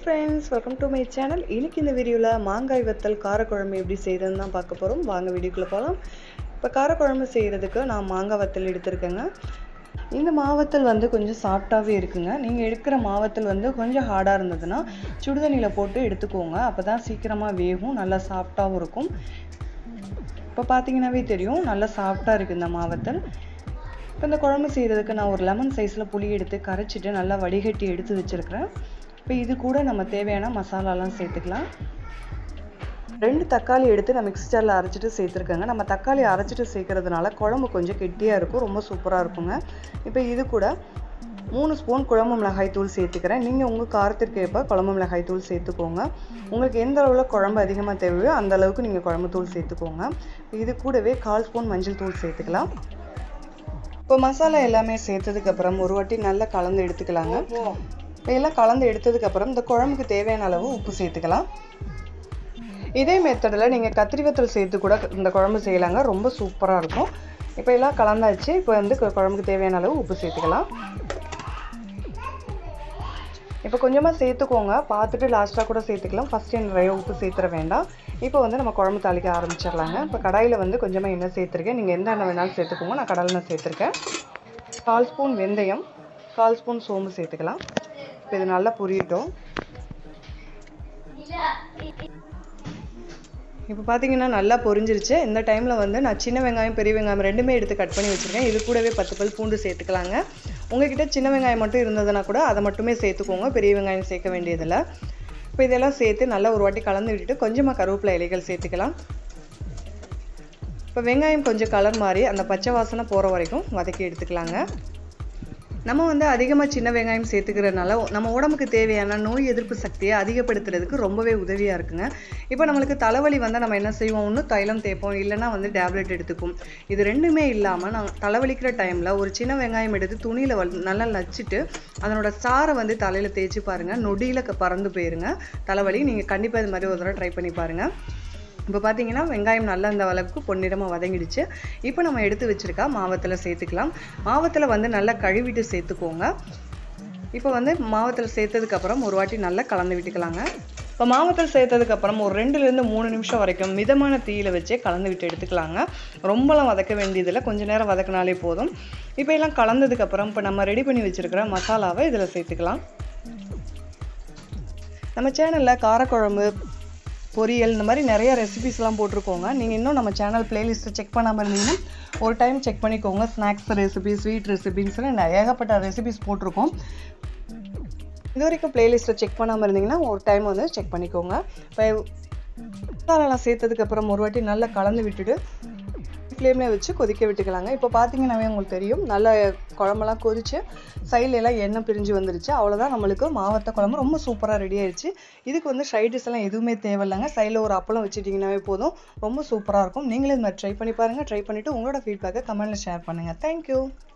friends welcome to my channel இன்னைக்கு இந்த வீடியோவில் மாங்காய் வத்தல் காரக்குழம்பு எப்படி செய்கிறதுன்னு தான் பார்க்க போகிறோம் வாங்க வீடியோக்குள்ளே போகலாம் இப்போ காரக்குழம்பு செய்கிறதுக்கு நான் மாங்காய் வத்தல் எடுத்திருக்கேங்க இந்த மாவத்தல் வந்து கொஞ்சம் சாஃப்டாகவே இருக்குங்க நீங்கள் எடுக்கிற மாவத்தல் வந்து கொஞ்சம் ஹார்டாக இருந்ததுன்னா சுடுதண்ணியில் போட்டு எடுத்துக்கோங்க அப்போ தான் சீக்கிரமாக வேகும் நல்லா சாஃப்டாகவும் இருக்கும் இப்போ பார்த்தீங்கன்னாவே தெரியும் நல்லா சாஃப்டாக இருக்குது இந்த மாவத்தல் இப்போ இந்த குழம்பு செய்கிறதுக்கு நான் ஒரு லெமன் சைஸில் புளி எடுத்து கரைச்சிட்டு நல்லா வடிகட்டி எடுத்து வச்சுருக்கிறேன் இப்போ இது கூட நம்ம தேவையான மசாலாலாம் சேர்த்துக்கலாம் ரெண்டு தக்காளி எடுத்து நான் மிக்ஸி ஜாரில் அரைச்சிட்டு சேர்த்துருக்கேங்க நம்ம தக்காளி அரைச்சிட்டு சேர்க்கறதுனால குழம்பு கொஞ்சம் கெட்டியாக இருக்கும் ரொம்ப சூப்பராக இருக்குங்க இப்போ இது கூட மூணு ஸ்பூன் குழம்பு மிளகாய் தூள் சேர்த்துக்கிறேன் நீங்கள் உங்கள் காரத்திற்கு ஏற்ப குழம்பு மிளகாய் தூள் சேர்த்துக்கோங்க உங்களுக்கு எந்த அளவில் குழம்பு அதிகமாக தேவையோ அந்த அளவுக்கு நீங்கள் குழம்பு தூள் சேர்த்துக்கோங்க இது கூடவே கால் ஸ்பூன் மஞ்சள் தூள் சேர்த்துக்கலாம் இப்போ மசாலா எல்லாமே சேர்த்ததுக்கப்புறம் ஒரு வாட்டி நல்லா கலந்து எடுத்துக்கலாங்க இப்போ எல்லாம் கலந்து எடுத்ததுக்கப்புறம் இந்த குழம்புக்கு தேவையான அளவு உப்பு சேர்த்துக்கலாம் இதே மெத்தடில் நீங்கள் கத்திரி வத்தல் சேர்த்து கூட இந்த குழம்பு செய்யலாங்க ரொம்ப சூப்பராக இருக்கும் இப்போ எல்லாம் கலந்தாச்சு இப்போ வந்து கு- குழம்புக்கு தேவையான அளவு உப்பு சேர்த்துக்கலாம் இப்போ கொஞ்சமாக சேர்த்துக்கோங்க பார்த்துட்டு லாஸ்ட்டாக கூட சேர்த்துக்கலாம் ஃபஸ்ட்டு நிறைய உப்பு சேர்த்துற வேண்டாம் இப்போ வந்து நம்ம குழம்பு தாளிக்க ஆரம்பிச்சிடலாங்க இப்போ கடாயில் வந்து கொஞ்சமாக எண்ணெய் சேர்த்துருக்கேன் நீங்கள் எந்த எண்ணெய் வேணாலும் சேர்த்துக்கோங்க நான் கடலை எண்ணெய் சேர்த்துருக்கேன் கால் ஸ்பூன் வெந்தயம் கால் ஸ்பூன் சோம்பு சேர்த்துக்கலாம் இப்போ இது நல்லா புரியட்டும் இப்போ பார்த்தீங்கன்னா நல்லா பொரிஞ்சிருச்சு இந்த டைமில் வந்து நான் சின்ன வெங்காயம் பெரிய வெங்காயம் ரெண்டுமே எடுத்து கட் பண்ணி வச்சுருக்கேன் இது கூடவே பத்து பல் பூண்டு சேர்த்துக்கலாங்க உங்ககிட்ட சின்ன வெங்காயம் மட்டும் இருந்ததுன்னா கூட அதை மட்டுமே சேர்த்துக்கோங்க பெரிய வெங்காயம் சேர்க்க வேண்டியதில்லை இப்போ இதெல்லாம் சேர்த்து நல்லா ஒரு வாட்டி கலந்து விட்டுட்டு கொஞ்சமாக கருவேப்பிலை இலைகள் சேர்த்துக்கலாம் இப்போ வெங்காயம் கொஞ்சம் கலர் மாறி அந்த பச்சை வாசனை போகிற வரைக்கும் வதக்கி எடுத்துக்கலாங்க நம்ம வந்து அதிகமாக சின்ன வெங்காயம் சேர்த்துக்கிறதுனால நம்ம உடம்புக்கு தேவையான நோய் எதிர்ப்பு சக்தியை அதிகப்படுத்துறதுக்கு ரொம்பவே உதவியாக இருக்குங்க இப்போ நம்மளுக்கு தலைவலி வந்தால் நம்ம என்ன செய்வோம் ஒன்று தைலம் தேய்ப்போம் இல்லைன்னா வந்து டேப்லெட் எடுத்துக்கும் இது ரெண்டுமே இல்லாமல் நான் தலைவலிக்கிற டைமில் ஒரு சின்ன வெங்காயம் எடுத்து துணியில் வல் நல்லா நச்சுட்டு அதனோட சாரை வந்து தலையில் தேய்ச்சி பாருங்கள் நொடியில் க- பறந்து போயிருங்க தலைவலி நீங்கள் கண்டிப்பாக இது மாதிரி ஒரு தடவை ட்ரை பண்ணி பாருங்கள் இப்போ பார்த்தீங்கன்னா வெங்காயம் நல்லா இந்த அளவுக்கு பொன்னிறமாக வதங்கிடுச்சு இப்போ நம்ம எடுத்து வச்சிருக்கா மாவத்தில் சேர்த்துக்கலாம் மாவத்தில் வந்து நல்லா கழுவிட்டு சேர்த்துக்கோங்க இப்போ வந்து மாவத்தில் சேர்த்ததுக்கப்புறம் ஒரு வாட்டி நல்லா கலந்து விட்டுக்கலாங்க இப்போ மாவத்தில் சேர்த்ததுக்கப்புறம் ஒரு ரெண்டுலேருந்து மூணு நிமிஷம் வரைக்கும் மிதமான தீயில வச்சே கலந்து விட்டு எடுத்துக்கலாங்க ரொம்பலாம் வதக்க வேண்டியதில்லை கொஞ்ச நேரம் வதக்கினாலே போதும் இப்போ எல்லாம் கலந்ததுக்கப்புறம் இப்போ நம்ம ரெடி பண்ணி வச்சிருக்கிற மசாலாவை இதில் சேர்த்துக்கலாம் நம்ம சேனலில் காரக்குழம்பு பொரியல் இந்த மாதிரி நிறைய ரெசிபிஸ்லாம் போட்டிருக்கோங்க நீங்கள் இன்னும் நம்ம சேனல் பிளேலிஸ்ட்டை செக் பண்ணாமல் இருந்தீங்கன்னா ஒரு டைம் செக் பண்ணிக்கோங்க ஸ்நாக்ஸ் ரெசிபி ஸ்வீட் ரெசிபிஸ்னு ஏகப்பட்ட ரெசிபிஸ் போட்டிருக்கோம் இது வரைக்கும் பிளேலிஸ்ட்டை செக் பண்ணாமல் இருந்தீங்கன்னா ஒரு டைம் வந்து செக் பண்ணிக்கோங்க இப்போ மசாலாலாம் சேர்த்ததுக்கப்புறம் ஒரு வாட்டி நல்லா கலந்து விட்டுட்டு ஃப்ளேமில் வச்சு கொதிக்க விட்டுக்கலாங்க இப்போ பார்த்தீங்கன்னாவே உங்களுக்கு தெரியும் நல்ல குழம்பெல்லாம் கொதிச்சு சைடுல எல்லாம் எண்ணெய் பிரிஞ்சு வந்துருச்சு அவ்வளோதான் நம்மளுக்கு மாவத்த குழம்பு ரொம்ப சூப்பராக ரெடி ஆயிடுச்சு இதுக்கு வந்து சைடிஸ் எல்லாம் எதுவுமே தேவையில்லைங்க சைடில் ஒரு அப்பளம் வச்சுட்டிங்கனாவே போதும் ரொம்ப சூப்பராக இருக்கும் நீங்களும் இது மாதிரி ட்ரை பண்ணி பாருங்கள் ட்ரை பண்ணிவிட்டு உங்களோட ஃபீட்பேக்கை கமெண்ட்டில் ஷேர் பண்ணுங்கள் தேங்க்யூ